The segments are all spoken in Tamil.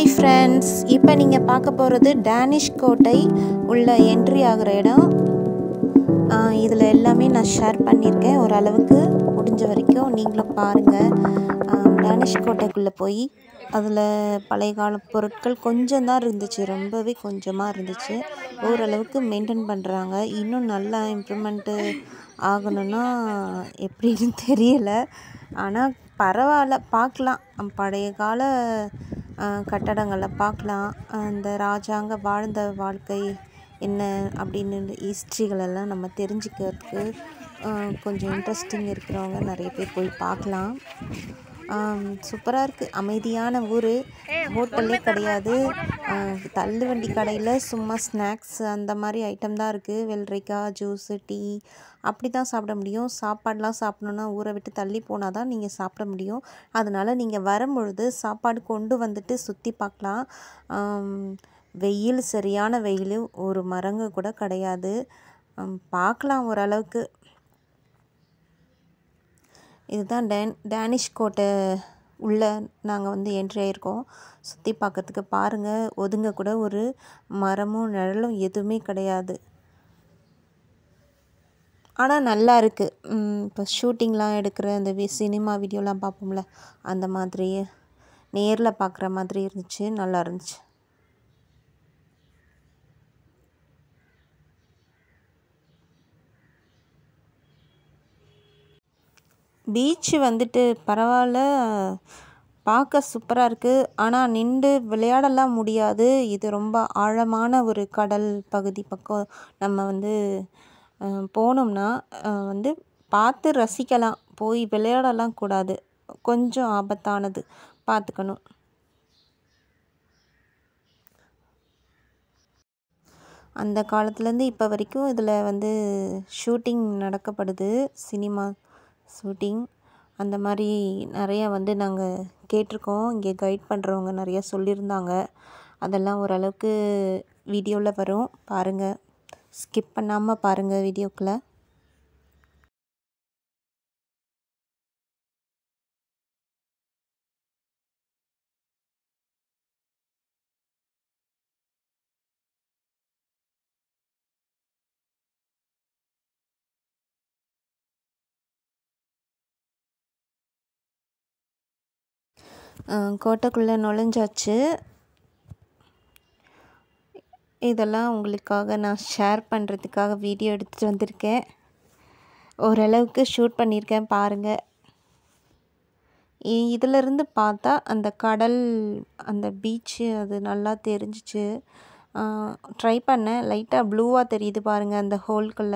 ஹாய் ஃப்ரெண்ட்ஸ் இப்போ நீங்கள் பார்க்க போகிறது டேனிஷ் கோட்டை உள்ள என்ட்ரி ஆகிற இடம் இதில் எல்லாமே நான் ஷேர் பண்ணியிருக்கேன் ஓரளவுக்கு முடிஞ்ச வரைக்கும் நீங்களும் பாருங்கள் டேனிஷ் கோட்டைக்குள்ளே போய் அதில் பழைய கால பொருட்கள் கொஞ்சம் தான் இருந்துச்சு ரொம்பவே கொஞ்சமாக இருந்துச்சு ஓரளவுக்கு மெயின்டைன் பண்ணுறாங்க இன்னும் நல்லா இம்ப்ரூவ்மெண்ட்டு ஆகணும்னா எப்படின்னு தெரியல ஆனால் பரவாயில்ல பார்க்கலாம் பழைய கால கட்டடங்களை பார்க்கலாம் அந்த ராஜாங்க வாழ்ந்த வாழ்க்கை என்ன அப்படின்னு ஹிஸ்ட்ரிகளெல்லாம் நம்ம தெரிஞ்சுக்கிறதுக்கு கொஞ்சம் இன்ட்ரெஸ்டிங் இருக்கிறவங்க நிறைய பேர் போய் பார்க்கலாம் சூப்பராக இருக்குது அமைதியான ஊர் ஹோட்டலே கிடையாது தள்ளு வண்டி கடையில் சும்மா ஸ்நாக்ஸ் அந்த மாதிரி ஐட்டம் தான் இருக்குது வெள்ளரிக்காய் ஜூஸு டீ அப்படி தான் சாப்பிட முடியும் சாப்பாடெலாம் சாப்பிட்ணுன்னா ஊரை விட்டு தள்ளி போனால் தான் நீங்கள் சாப்பிட முடியும் அதனால் நீங்கள் வரும்பொழுது சாப்பாடு கொண்டு வந்துட்டு சுற்றி பார்க்கலாம் வெயில் சரியான வெயில் ஒரு மரங்க கூட கிடையாது பார்க்கலாம் ஓரளவுக்கு இதுதான் டேன் டேனிஷ் கோட்டை உள்ளே நாங்கள் வந்து என்ட்ரி ஆகிருக்கோம் சுற்றி பார்க்கறதுக்கு பாருங்கள் ஒதுங்க கூட ஒரு மரமும் நிழலும் எதுவுமே கிடையாது ஆனால் நல்லா இருக்குது இப்போ ஷூட்டிங்லாம் எடுக்கிற அந்த வி சினிமா வீடியோலாம் பார்ப்போம்ல அந்த மாதிரி நேரில் பார்க்குற மாதிரி இருந்துச்சு நல்லா இருந்துச்சு பீச்சு வந்துட்டு பரவாயில்ல பார்க்க சூப்பராக இருக்குது ஆனால் நின்று விளையாடலாம் முடியாது இது ரொம்ப ஆழமான ஒரு கடல் பகுதி பக்கம் நம்ம வந்து போனோம்னா வந்து பார்த்து ரசிக்கலாம் போய் விளையாடலாம் கூடாது கொஞ்சம் ஆபத்தானது பார்த்துக்கணும் அந்த காலத்துலேருந்து இப்போ வரைக்கும் இதில் வந்து ஷூட்டிங் நடக்கப்படுது சினிமா ஷூட்டிங் அந்த மாதிரி நிறையா வந்து நாங்கள் கேட்டிருக்கோம் இங்கே கைட் பண்ணுறவங்க நிறையா சொல்லியிருந்தாங்க அதெல்லாம் ஓரளவுக்கு வீடியோவில் வரும் பாருங்கள் ஸ்கிப் பண்ணாமல் பாருங்கள் வீடியோக்குள்ளே கோட்டைக்குள்ளே நுழைஞ்சாச்சு இதெல்லாம் உங்களுக்காக நான் ஷேர் பண்ணுறதுக்காக வீடியோ எடுத்துகிட்டு வந்திருக்கேன் ஓரளவுக்கு ஷூட் பண்ணியிருக்கேன் பாருங்கள் இதிலிருந்து பார்த்தா அந்த கடல் அந்த பீச்சு அது நல்லா தெரிஞ்சிச்சு ட்ரை பண்ணேன் லைட்டாக ப்ளூவாக தெரியுது பாருங்கள் அந்த ஹோல்குள்ளே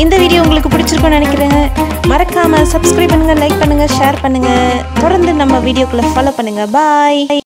இந்த வீடியோ உங்களுக்கு பிடிச்சிருக்கும்னு நினைக்கிறேன் மறக்காமல் சப்ஸ்கிரைப் பண்ணுங்கள் லைக் பண்ணுங்கள் ஷேர் பண்ணுங்கள் தொடர்ந்து நம்ம வீடியோக்குள்ளே ஃபாலோ பண்ணுங்கள் பாய்